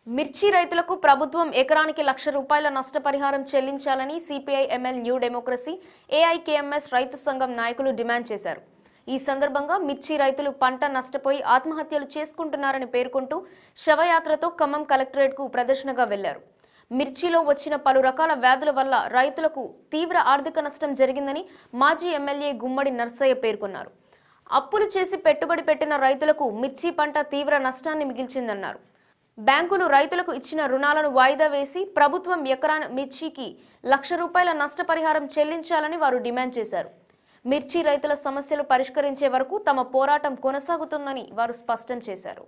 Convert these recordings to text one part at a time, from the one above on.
మిర్చి రైతులకు ప్రభుత్వం ఎకరానికి లక్ష రూపాయల నష్టపరిహారం చెల్లించాలని CPI ML new democracy AIKMS రైతు సంఘం నాయకులు డిమాండ్ చేశారు ఈ సందర్భంగా మిర్చి రైతులు పంట నష్టపోయి ఆత్మహత్యలు చేసుకుంటున్నారని పేర్కొంటూ శవయాత్రతో ఖమ్మం కలెక్టరేట్కు ప్రదర్శనగా వెళ్లారు మిర్చిలో వచ్చిన పలు రకాల వ్యాధుల వల్ల రైతులకు తీవ్ర ఆర్థిక నష్టం జరిగిందని మాజీ ఎమ్మెల్యే గుమ్మడి నర్సయ్య పేర్కొన్నారు అప్పులు చేసి పెట్టుబడి పెట్టిన రైతులకు మిర్చి పంట తీవ్ర నష్టాన్ని మిగిల్చిందన్నారు బ్యాంకులు రైతులకు ఇచ్చిన రుణాలను వాయిదా వేసి ప్రభుత్వం ఎకరా మిర్చికి లక్ష రూపాయల నష్టపరిహారం చెల్లించాలని వారు డిమాండ్ చేశారు మిర్చి రైతుల సమస్యలు పరిష్కరించే వరకు తమ పోరాటం కొనసాగుతుందని వారు స్పష్టం చేశారు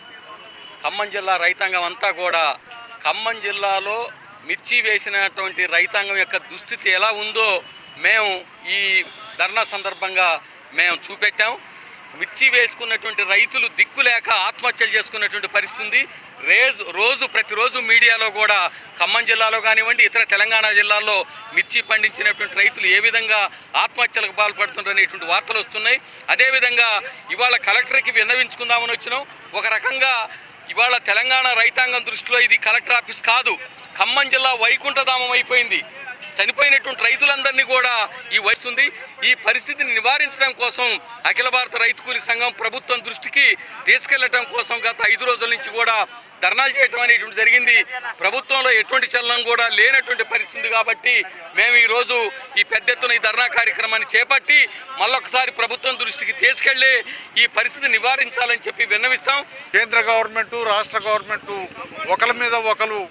ఖమ్మం జిల్లా రైతాంగం అంతా కూడా ఖమ్మం జిల్లాలో మిర్చి వేసినటువంటి రైతాంగం యొక్క దుస్థితి ఎలా ఉందో మేము ఈ ధర్నా సందర్భంగా మేము చూపెట్టాం మిర్చి వేసుకున్నటువంటి రైతులు దిక్కులేక ఆత్మహత్యలు చేసుకున్నటువంటి పరిస్థితి ఉంది రేజు రోజు ప్రతిరోజు మీడియాలో కూడా ఖమ్మం జిల్లాలో కానివ్వండి ఇతర తెలంగాణ జిల్లాల్లో మిర్చి పండించినటువంటి రైతులు ఏ విధంగా ఆత్మహత్యలకు పాల్పడుతున్నారు అనేటువంటి వార్తలు వస్తున్నాయి అదేవిధంగా ఇవాళ కలెక్టర్కి విన్నవించుకుందామని వచ్చినాం ఒక రకంగా ఇవాళ తెలంగాణ రైతాంగం దృష్టిలో ఇది కలెక్టర్ ఆఫీస్ కాదు ఖమ్మం జిల్లా వైకుంఠధామం అయిపోయింది చనిపోయినటువంటి రైతులందరినీ కూడా ఈ వస్తుంది ఈ పరిస్థితిని నివారించడం కోసం అఖిల భారత రైతు కూలి సంఘం ప్రభుత్వం దృష్టికి తీసుకెళ్లటం కోసం గత ఐదు రోజుల నుంచి కూడా ధర్నాలు చేయటం అనేటువంటి జరిగింది ప్రభుత్వంలో ఎటువంటి చలనం కూడా లేనటువంటి పరిస్థితి ఉంది కాబట్టి మేము ఈరోజు ఈ పెద్ద ఎత్తున ఈ ధర్నా కార్యక్రమాన్ని చేపట్టి మళ్ళొకసారి ప్రభుత్వం దృష్టికి తీసుకెళ్లి ఈ పరిస్థితిని నివారించాలని చెప్పి విన్నవిస్తాం కేంద్ర గవర్నమెంట్ రాష్ట్ర గవర్నమెంట్ ఒకరి మీద ఒకరు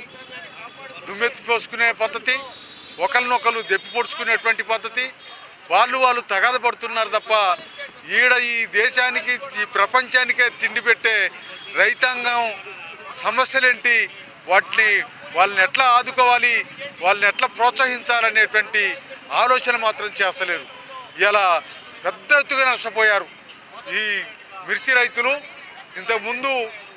దుమ్మెత్తి పోసుకునే పద్ధతి ఒకరినొకరు దెప్పి పొడుచుకునేటువంటి పద్ధతి వాళ్ళు వాళ్ళు తగాద పడుతున్నారు తప్ప ఈడ ఈ దేశానికి ఈ ప్రపంచానికే తిండి పెట్టే రైతాంగం సమస్యలేంటి వాటిని వాళ్ళని ఎట్లా ఆదుకోవాలి వాళ్ళని ఎట్లా ప్రోత్సహించాలనేటువంటి ఆలోచన మాత్రం చేస్తలేరు ఇలా పెద్ద ఎత్తుగా నష్టపోయారు ఈ మిర్చి రైతులు ఇంతకుముందు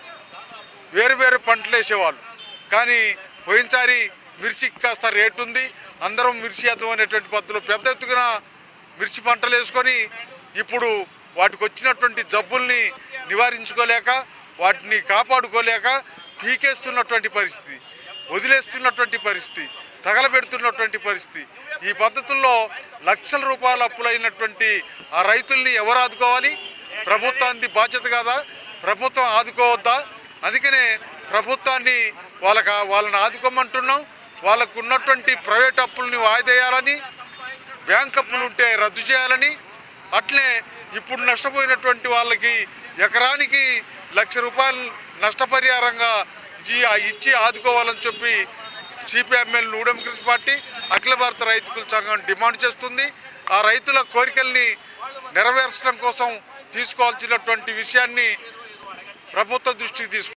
వేరు వేరు పంటలు వేసేవాళ్ళు కానీ పోయినసారి మిర్చికి కాస్త రేటు ఉంది అందరం మిర్చి వేద్దాం అనేటువంటి పద్ధతిలో పెద్ద ఎత్తున మిర్చి పంటలు వేసుకొని ఇప్పుడు వాటికి వచ్చినటువంటి జబ్బుల్ని నివారించుకోలేక వాటిని కాపాడుకోలేక పీకేస్తున్నటువంటి పరిస్థితి వదిలేస్తున్నటువంటి పరిస్థితి తగలబెడుతున్నటువంటి పరిస్థితి ఈ పద్ధతుల్లో లక్షల రూపాయల అప్పులైనటువంటి ఆ రైతుల్ని ఎవరు ఆదుకోవాలి ప్రభుత్వానికి బాధ్యత కాదా ప్రభుత్వం ఆదుకోవద్దా అందుకనే ప్రభుత్వాన్ని వాళ్ళకి వాళ్ళని ఆదుకోమంటున్నాం వాళ్ళకు ఉన్నటువంటి ప్రైవేట్ అప్పుల్ని వాయిదేయాలని బ్యాంక్ అప్పులు ఉంటే రద్దు చేయాలని అట్లే ఇప్పుడు నష్టపోయినటువంటి వాళ్ళకి ఎకరానికి లక్ష రూపాయలు నష్టపరిహారంగా ఇచ్చి ఇచ్చి ఆదుకోవాలని చెప్పి సిపిఎంఎల్ న్యూ డెమోక్రసీ పార్టీ అఖిల భారత రైతుల సంఘం డిమాండ్ చేస్తుంది ఆ రైతుల కోరికల్ని నెరవేర్చడం కోసం తీసుకోవాల్సినటువంటి విషయాన్ని ప్రభుత్వ దృష్టికి తీసుకు